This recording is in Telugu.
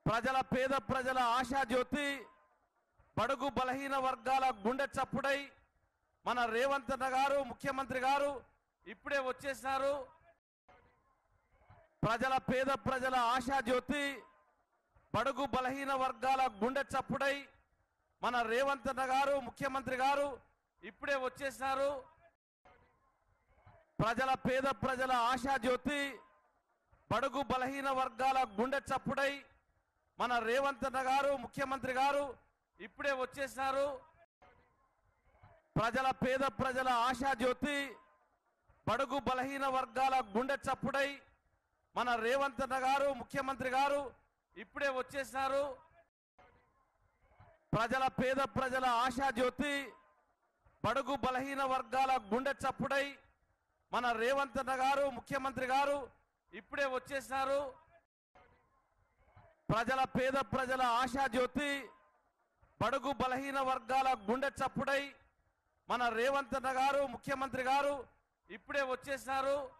ప్రజల పేద ప్రజల ఆశాజ్యోతి బడుగు బలహీన వర్గాల గుండె చప్పుడై మన రేవంత్ అన్న గారు ముఖ్యమంత్రి గారు ఇప్పుడే వచ్చేసినారు ప్రజల పేద ప్రజల ఆశాజ్యోతి బడుగు బలహీన వర్గాల గుండె చప్పుడై మన రేవంత్ అన్న గారు ముఖ్యమంత్రి గారు ఇప్పుడే వచ్చేసినారు ప్రజల పేద ప్రజల ఆశాజ్యోతి బడుగు బలహీన వర్గాల గుండె చప్పుడై మన రేవంత్ అన్న గారు ముఖ్యమంత్రి గారు ఇప్పుడే వచ్చేసినారు ప్రజల పేద ప్రజల ఆశాజ్యోతి బడుగు బలహీన వర్గాల గుండె చప్పుడై మన రేవంత్ అన్న గారు ముఖ్యమంత్రి గారు ఇప్పుడే వచ్చేసినారు ప్రజల పేద ప్రజల ఆశాజ్యోతి బడుగు బలహీన వర్గాల గుండె చప్పుడై మన రేవంత్ అన్న గారు ముఖ్యమంత్రి గారు ఇప్పుడే వచ్చేసినారు ప్రజల పేద ప్రజల ఆశాజ్యోతి బడుగు బలహీన వర్గాల గుండె చప్పుడై మన రేవంత్ అన్న గారు ముఖ్యమంత్రి గారు ఇప్పుడే వచ్చేసినారు